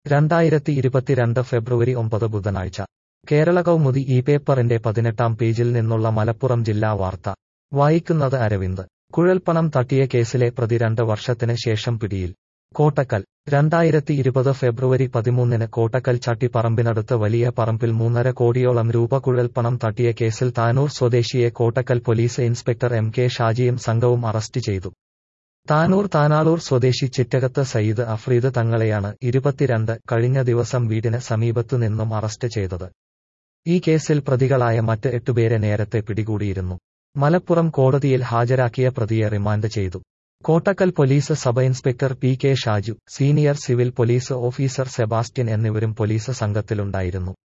രണ്ടായിരത്തി ഇരുപത്തിരണ്ട് ഫെബ്രുവരി ഒമ്പത് ബുധനാഴ്ച കേരള കൗമുദി ഈ പേപ്പറിന്റെ പതിനെട്ടാം പേജിൽ നിന്നുള്ള മലപ്പുറം ജില്ലാ വാർത്ത വായിക്കുന്നത് അരവിന്ദ് കുഴൽപ്പണം തട്ടിയ കേസിലെ പ്രതി രണ്ട് വർഷത്തിന് ശേഷം പിടിയിൽ കോട്ടക്കൽ രണ്ടായിരത്തി ഇരുപത് ഫെബ്രുവരി പതിമൂന്നിന് കോട്ടക്കൽ ചട്ടിപ്പറമ്പിനടുത്ത് വലിയ പറമ്പിൽ മൂന്നര കോടിയോളം രൂപ കുഴൽപ്പണം തട്ടിയ കേസിൽ താനൂർ സ്വദേശിയെ Kottakkal police inspector M K ഷാജിയും സംഘവും അറസ്റ്റ് ചെയ്തു താനൂർ താനാളൂർ സ്വദേശി ചിറ്റകത്ത് സയ്യിദ് അഫ്രീദ് തങ്ങളെയാണ് ഇരുപത്തിരണ്ട് കഴിഞ്ഞ ദിവസം വീടിന് സമീപത്തു നിന്നും അറസ്റ്റ് ചെയ്തത് ഈ കേസിൽ പ്രതികളായ മറ്റ് എട്ടുപേരെ നേരത്തെ പിടികൂടിയിരുന്നു മലപ്പുറം കോടതിയിൽ ഹാജരാക്കിയ പ്രതിയെ റിമാൻഡ് ചെയ്തു Kottakkal police sub inspector P K Shaju senior civil police officer Sebastian എന്നിവരും പോലീസ് സംഘത്തിലുണ്ടായിരുന്നു